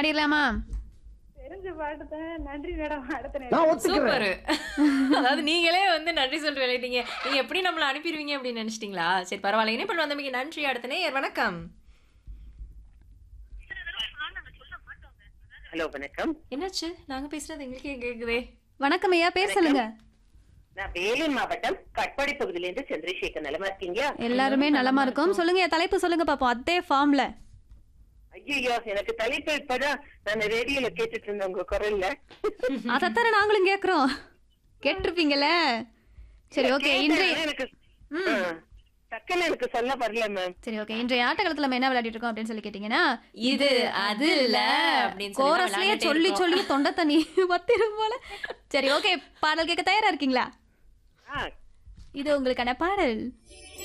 பாடிடலாமா தெரிஞ்ச பாட்டு தான் நன்றி மேடம் அடுத்த நேரம் நான் ஒத்துக்கிறேன் சூப்பர் அதாவது நீங்களே வந்து நன்றி சொல்லிட்டு விளையாட்டீங்க நீங்க எப்படி நம்மள அனுப்பிடுவீங்க அப்படின்னு நினைச்சிட்டீங்களா சரி பரவாயில்ல இணைப்பில் வந்தமைக்கு நன்றி அடுத்த நேயர் வணக்கம் ஹலோ வணக்கம் என்னாச்சு நாங்க பேசுறது எங்களுக்கே கேக்குதே வணக்கம் ஐயா பேர் சொல்லுங்க நான் வேலூர் மாவட்டம் கட்பாடி பகுதியிலிருந்து சந்திரசேகர் நலமா இருக்கீங்க எல்லாருமே நலமா இருக்கும் சொல்லுங்க என் தலைப்பு சொல்லுங்க பாப்போம் அதே ஃபார்ம்ல ஐயோ எனக்கு தலைப்பு இப்பதான் நான் ரேடியோல கேட்டுட்டு இருந்தேன் உங்க குரல்ல அதைத்தானே நாங்களும் கேக்குறோம் கேட்டிருப்பீங்கல்ல சரி ஓகே கேட்டேன், இன்றைய ஆனா எனக்கு ஆ, டக்குன்னு எனக்கு சொல்ல வரல மேம் சரி ஓகே இன்றைய ஆட்டக்காலத்துல நம்ம என்ன விளையாடிட்டு இருக்கோம் அப்படின்னு சொல்லி கேட்டீங்கன்னா இது அது இல்ல அப்படின்னு சொல்லி தான் கோரஸ்லயே விளையாண்டுட்டே சொல்லி இருக்கோம். சொல்லி தொண்டை தண்ணி வத்திரும் போல சரி ஓகே பாடல் கேட்க தயாரா இருக்கீங்களா ஆ இது உங்களுக்கான பாடல்